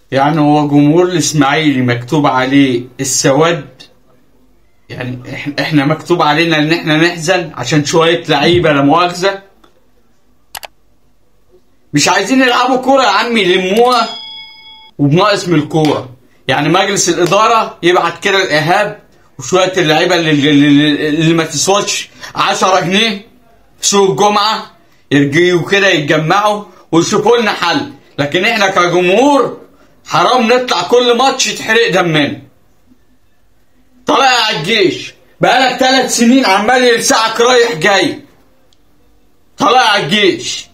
يعني هو جمهور الاسماعيلي مكتوب عليه السواد يعني إح- احنا مكتوب علينا ان احنا نحزن عشان شويه لعيبه لا مؤاخذه مش عايزين يلعبوا كوره يا عم يلموها وبناقص من الكوره يعني مجلس الاداره يبعت كده الايهاب وشويه اللعيبه اللي, اللي, اللي ما تسواش 10 جنيه في سوق الجمعه يرجعوا كده يتجمعوا ويشوفوا لنا حل لكن احنا كجمهور حرام نطلع كل ماتش يتحرق دمنا طالع على الجيش بقالك ثلاث سنين عمال يلسعك رايح جاي طالع على الجيش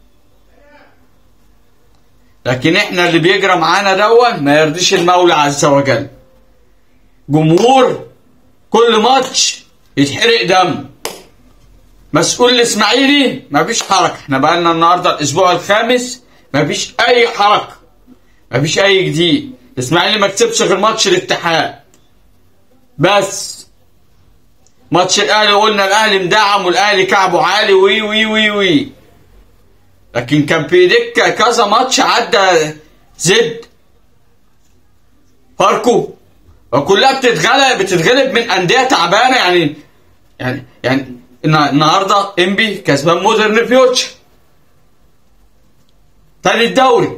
لكن احنا اللي بيجرى معانا دون ما يرضيش المولى عز وجل جمهور كل ماتش يتحرق دم مسؤول الاسماعيلي مفيش حركه احنا بقالنا النهارده الاسبوع الخامس مفيش اي حركه مفيش اي جديد الاسماعيلي ما كسبش غير ماتش الاتحاد بس ماتش الاهلي قلنا الاهلي مدعم والاهلي كعبه عالي وي وي وي وي لكن كان في ايديك كذا ماتش عدى زد فاركو وكلها بتتغلب بتتغلب من انديه تعبانه يعني يعني يعني النا- النهارده انبي كسبان مودرن فيوتشر تاني الدوري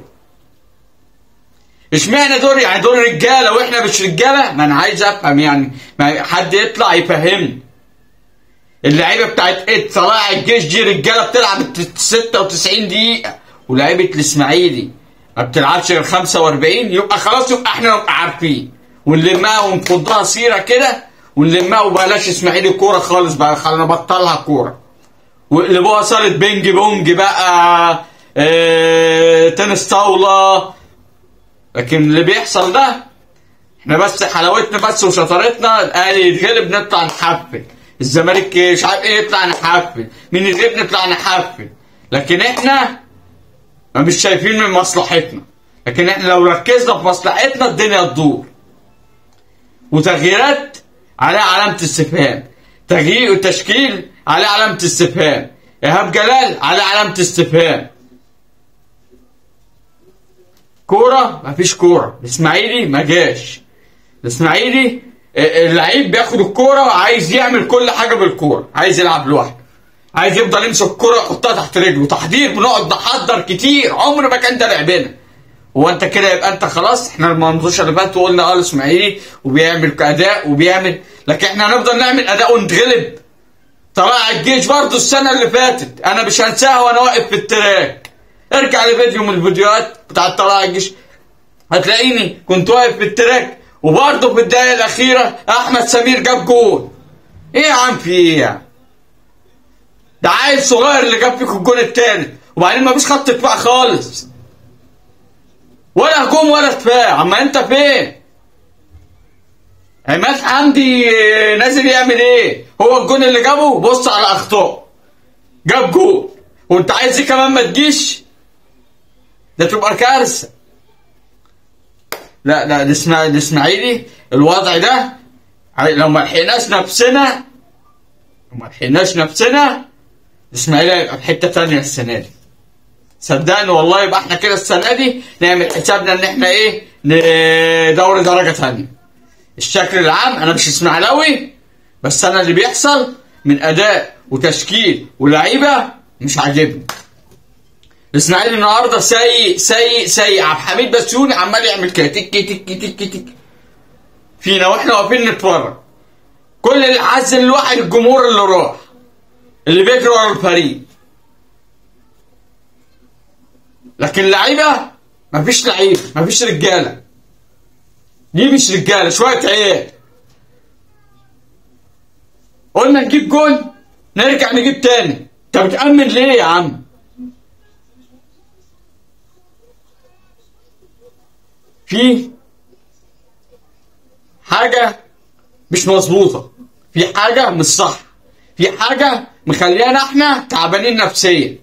اشمعنى دول يعني دول رجاله واحنا مش رجاله ما انا عايز افهم يعني ما حد يطلع يفهمني اللعيبه بتاعت ايه طلائع الجيش دي رجاله بتلعب 96 دقيقه ولعيبه الاسماعيلي ما بتلعبش غير 45 يبقى خلاص يبقى احنا نبقى عارفين ونلمها ونفضها سيره كده ونلمها وبلاش اسماعيلي كوره خالص بقى خلينا نبطلها كوره وقلبوها صاله بينج بونج بقى اه تنس طاوله لكن اللي بيحصل ده احنا بس حلاوتنا بس وشطارتنا الاهلي يتغلب نطلع نحفل الزمالك مش عارف ايه يطلع نحفل مين يغلب نطلع نحفل لكن احنا ما مش شايفين من مصلحتنا لكن احنا لو ركزنا في مصلحتنا الدنيا تدور وتغييرات عليها علامة استفهام تغيير وتشكيل عليه علامة استفهام إيهاب جلال عليه علامة استفهام كورة مفيش كورة الإسماعيلي ما جاش الإسماعيلي آه، اللعيب بياخد الكورة وعايز يعمل كل حاجة بالكورة عايز يلعب لوحده عايز يفضل يمسك الكورة يحطها تحت رجله تحضير بنقعد نحضر كتير عمر ما كان ده لعبنا هو انت كده يبقى انت خلاص احنا المنظوشه اللي فاتت قلنا اه الاسماعيلي وبيعمل اداء وبيعمل لكن احنا هنفضل نعمل اداء ونتغلب طلع الجيش برضه السنه اللي فاتت انا مش هنساها وانا واقف في التراك ارجع لفيديو من الفيديوهات بتاعت طلائع الجيش هتلاقيني كنت واقف في التراك وبرضه في الدقايق الاخيره احمد سمير جاب جول ايه يا عم في ايه يعني ده عيل صغير اللي جاب فيك الجول التالت وبعدين مفيش خط دفاع خالص ولا هجوم ولا دفاع اما انت فين عماد حمدي نازل يعمل ايه هو الجون اللي جابه بص على اخطاء جاب جول وانت عايز ايه كمان ما تجيش ده تبقى كارثه لا لا الاسماعيلي الاسماعيلي الوضع ده عي- لو ما لحقناش نفسنا لو ما لحقناش نفسنا الاسماعيلي هيبقى في حته تانيه السنه دي صدقني والله يبقى احنا كده السنه دي نعمل حسابنا ان احنا ايه ن- دوري درجه ثانيه الشكل العام انا مش اسماعيلاوي بس انا اللي بيحصل من اداء وتشكيل ولعيبه مش عاجبني الاسماعيلي النهارده سيء سيء سيء عبد الحميد بسيوني عمال يعمل كده تك تك تك تك فينا واحنا واقفين نتفرج كل اللي حزن الواحد الجمهور اللي راح اللي بيجري ورا الفريق لكن لعيبه مفيش لعيبه مفيش رجاله دي مش رجاله شويه عيال قلنا نجيب جول نرجع نجيب تاني انت بتأمن ليه يا عم في حاجة مش مظبوطة في حاجة مش صح في حاجة مخليانا احنا تعبانين نفسيا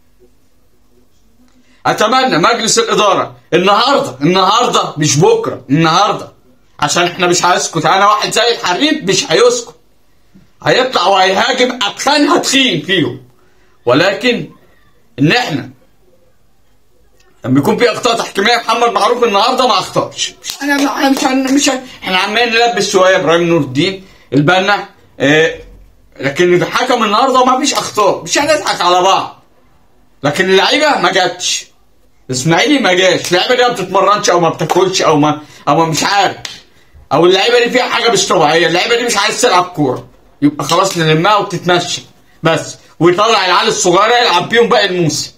اتمنى مجلس الاداره النهارده النهارده مش بكره النهارده عشان احنا مش هيسكت انا واحد زي الحريم مش هيسكت هيطلع وهيهاجم اتخان هتخين فيهم ولكن ان احنا لما يكون في اخطاء تحكيميه محمد معروف النهارده ما اخطاش مش انا احنا مش هن- مش هن- احنا عمالين نلبس شويه ابراهيم نور الدين البنا اه لكن الحكم النهارده ما فيش اخطاء مش هنضحك على بعض لكن اللعيبه ما جاتش اسماعيلي ما جاش اللعيبه دي ما بتتمرنش او ما بتاكلش او ما او ما مش عارف او اللعيبه دي فيها حاجه مش طبيعيه اللعيبه دي مش عايز تلعب كوره يبقى خلاص نلمها وتتمشى بس ويطلع العيال الصغيره يلعب بيهم باقي الموسم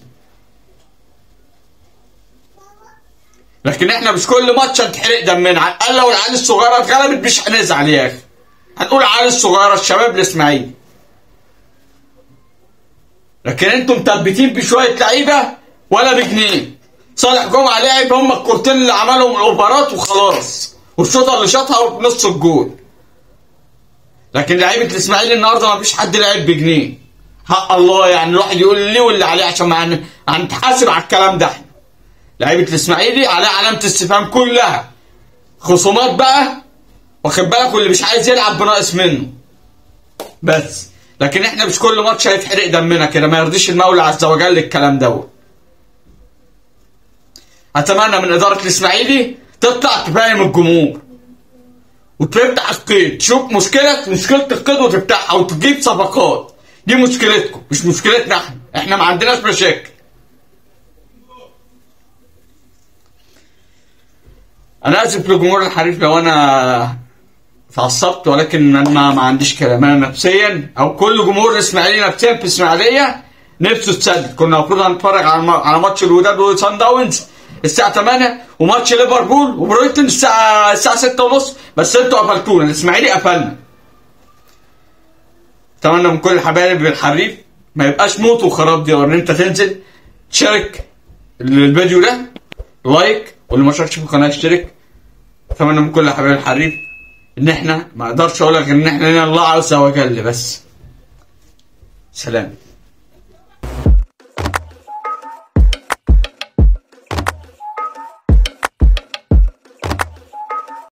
لكن احنا مش كل ماتش هنتحرق دمنا على الاقل لو العيال الصغيره اتغلبت مش هنزعل يا اخي هنقول العيال الصغيره الشباب الاسماعيلي لكن انتم مثبتين بشويه لعيبه ولا بجنيه صالح جمعه لعب هم الكورتين اللي عملهم الاوفرات وخلاص والشوطه اللي شاطها بنص الجول لكن لعيبه الاسماعيلي النهارده ما فيش حد لعب بجنيه حق الله يعني الواحد يقول ليه واللي عليه عشان ما هن- هنتحاسب على الكلام ده احنا لعيبه الاسماعيلي عليها علامه استفهام كلها خصومات بقى واخد بالك واللي مش عايز يلعب بناقص منه بس لكن احنا مش كل ماتش هيتحرق دمنا كده ما يرضيش المولى عز وجل الكلام دوت اتمنى من اداره الاسماعيلي تطلع تفهم الجمهور وتفتح القيد تشوف مشكلة مشكلة القيد وتفتحها وتجيب صفقات دي مشكلتكم مش مشكلتنا احنا احنا ما عندناش مشاكل انا اسف لجمهور الحريف لو انا اتعصبت ولكن انا ما, ما عنديش كلام انا نفسيا او كل جمهور الاسماعيلي نفسيا في اسماعيليه نفسه تسدد كنا المفروض هنتفرج على على ماتش الوداد وسان داونز الساعه 8 وماتش ليفربول وبرويتون الساعه الساعه 6 ونص بس انتوا قفلتونا الاسماعيلي قفلنا اتمنى من كل حبايب الحريف ما يبقاش موت وخراب دي ان انت تنزل تشارك الفيديو ده لايك واللي ما شاركش في القناه يشترك اتمنى من كل حبايب الحريف ان احنا ما اقدرش اقول لك ان احنا لنا الله عز وجل بس سلام